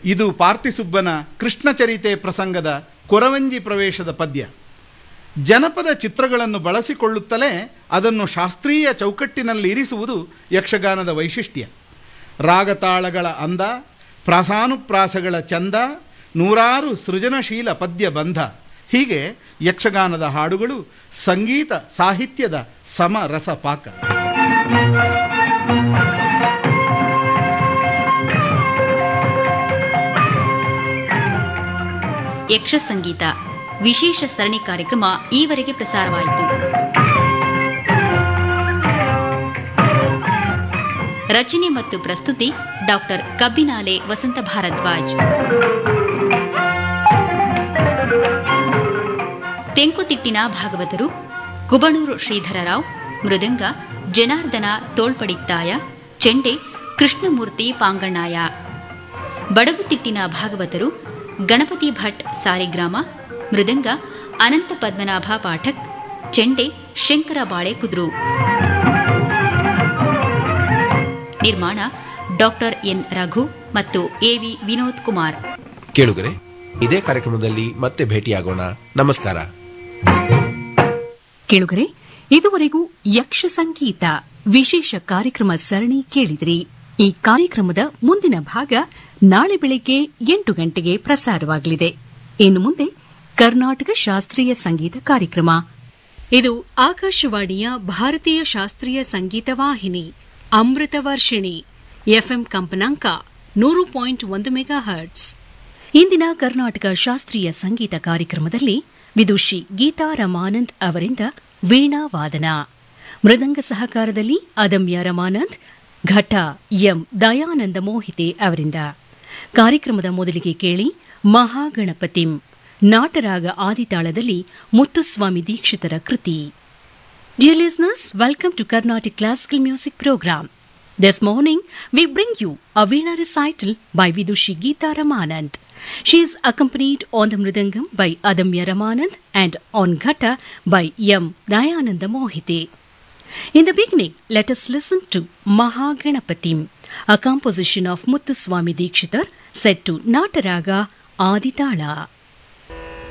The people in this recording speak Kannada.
ಇದು ಪಾರ್ತಿಸುಬ್ಬನ ಕೃಷ್ಣಚರಿತೆ ಪ್ರಸಂಗದ ಕೊರವಂಜಿ ಪ್ರವೇಶದ ಪದ್ಯ ಜನಪದ ಚಿತ್ರಗಳನ್ನು ಬಳಸಿಕೊಳ್ಳುತ್ತಲೇ ಅದನ್ನು ಶಾಸ್ತ್ರೀಯ ಚೌಕಟ್ಟಿನಲ್ಲಿ ಇರಿಸುವುದು ಯಕ್ಷಗಾನದ ವೈಶಿಷ್ಟ್ಯ ರಾಗತಾಳಗಳ ಅಂದ ಪ್ರಾಸಾನುಪ್ರಾಸಗಳ ಚಂದ ನೂರಾರು ಸೃಜನಶೀಲ ಪದ್ಯ ಬಂಧ ಹೀಗೆ ಯಕ್ಷಗಾನದ ಹಾಡುಗಳು ಸಂಗೀತ ಸಾಹಿತ್ಯದ ಸಮರಸ ಪಾಕ ಯಕ್ಷ ಸಂಗೀತ ವಿಶೇಷ ಸರಣಿ ಕಾರ್ಯಕ್ರಮ ಈವರೆಗೆ ಪ್ರಸಾರವಾಯಿತು ರಚನೆ ಮತ್ತು ಪ್ರಸ್ತುತಿ ಡಾಕ್ಟರ್ ಕಬ್ಬಿನಾಲೆ ವಸಂತ ಭಾರದ್ವಾಜ್ ತೆಂಕುತಿಟ್ಟಿನ ಭಾಗವತರು ಕುಬಣೂರು ಶ್ರೀಧರರಾವ್ ಮೃದಂಗ ಜನಾರ್ದನ ತೋಳ್ಪಡಿತ್ತಾಯ ಚೆಂಡೆ ಕೃಷ್ಣಮೂರ್ತಿ ಪಾಂಗಣ್ಣಾಯ ಬಡಗುತಿಟ್ಟಿನ ಭಾಗವತರು ಗಣಪತಿ ಭಟ್ ಸಾಲಿಗ್ರಾಮ ಮೃದಂಗ ಅನಂತ ಪದ್ಮನಾಭ ಪಾಠಕ್ ಚೆಂಡೆ ಶಂಕರ ಬಾಳೆ ಕುದ್ರು ನಿರ್ಮಾಣ ಡಾಕ್ಟರ್ ಎನ್ ರಘು ಮತ್ತು ಎವಿ ವಿನೋದ್ ಕುಮಾರ್ ಕೇಳುಗರೆ ಇದೇ ಕಾರ್ಯಕ್ರಮದಲ್ಲಿ ಮತ್ತೆ ಭೇಟಿಯಾಗೋಣ ನಮಸ್ಕಾರ ಕೇಳುಗರೆ ಇದುವರೆಗೂ ಯಕ್ಷ ಸಂಗೀತ ವಿಶೇಷ ಕಾರ್ಯಕ್ರಮ ಸರಣಿ ಕೇಳಿದ್ರಿ ಈ ಕಾರ್ಯಕ್ರಮದ ಮುಂದಿನ ಭಾಗ ನಾಳೆ ಬೆಳಗ್ಗೆ ಎಂಟು ಗಂಟೆಗೆ ಪ್ರಸಾರವಾಗಲಿದೆ ಇನ್ನು ಮುಂದೆ ಕರ್ನಾಟಕ ಶಾಸ್ತ್ರೀಯ ಸಂಗೀತ ಕಾರ್ಯಕ್ರಮ ಇದು ಆಕಾಶವಾಣಿಯ ಭಾರತೀಯ ಶಾಸ್ತ್ರೀಯ ಸಂಗೀತ ವಾಹಿನಿ ಅಮೃತ ವರ್ಷಿಣಿ ಎಫ್ಎಂ ಕಂಪನಾಂಕ ನೂರು ಪಾಯಿಂಟ್ ಒಂದು ಮೆಗಾ ಹರ್ಟ್ಸ್ ಇಂದಿನ ಕರ್ನಾಟಕ ಶಾಸ್ತ್ರೀಯ ಸಂಗೀತ ಕಾರ್ಯಕ್ರಮದಲ್ಲಿ ವಿದುಷಿ ಗೀತಾ ರಮಾನಂದ್ ಅವರಿಂದ ವೀಣಾ ವಾದನ ಮೃದಂಗ ಸಹಕಾರದಲ್ಲಿ ಅದಮ್ಯ ರಮಾನಂದ್ ಘಟ ಎಂ ದಯಾನಂದ ಮೋಹಿತೆ ಅವರಿಂದ ಕಾರ್ಯಕ್ರಮದ ಮೊದಲಿಗೆ ಕೇಳಿ ಮಹಾಗಣಪತಿಂ ನಾಟರಾಗ ಆದಿತಾಳದಲ್ಲಿ ಮುತ್ತುಸ್ವಾಮಿ ದೀಕ್ಷಿತರ ಕೃತಿ Dear listeners, welcome to Carnatic Classical Music Program. This morning, we bring you a Veena recital by Vidushi Geeta Ramanand. She is accompanied on the Mridangam by Adamya Ramanand and on Ghata by Yam Dayananda Mohite. In the beginning, let us listen to Mahaganapatim, a composition of Muthuswami Dikshitar set to Nataraga Aditala.